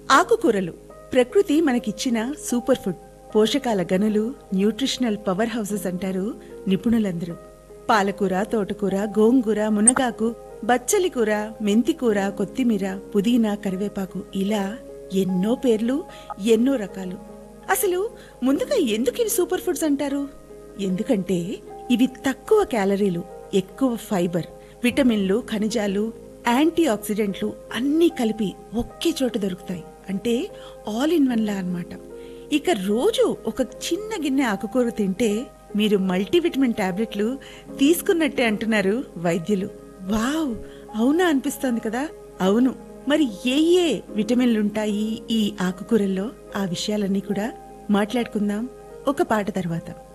ఆకుకూరలు ప్రకృతి మనకిచ్చిన సూపర్ ఫుడ్ పోషకాల గనులు న్యూట్రిషనల్ పవర్ హౌసెస్ అంటారు నిపుణులందరూ పాలకూర తోటకూర గోంగూర మునగాకు బచ్చలి కూర మెంతికూర కొత్తిమీర పుదీనా కరివేపాకు ఇలా ఎన్నో పేర్లు ఎన్నో రకాలు అసలు ముందుగా ఎందుకు ఇవి సూపర్ ఫుడ్స్ అంటారు ఎందుకంటే ఇవి తక్కువ క్యాలరీలు ఎక్కువ ఫైబర్ విటమిన్లు ఖనిజాలు యాంటీ ఆక్సిడెంట్లు అన్నీ కలిపి ఒకే చోట దొరుకుతాయి అంటే ఆల్ ఇన్ వన్ లా అన్నమాట ఇక రోజు ఒక చిన్న గిన్నె ఆకుకూర తింటే మీరు మల్టీవిటమిన్ టాబ్లెట్లు తీసుకున్నట్టే అంటున్నారు వైద్యులు వావ్ అవునా అనిపిస్తోంది కదా అవును మరి ఏ ఏ విటమిన్లుంటాయి ఈ ఆకుకూరల్లో ఆ విషయాలన్నీ కూడా మాట్లాడుకుందాం ఒక పాట తర్వాత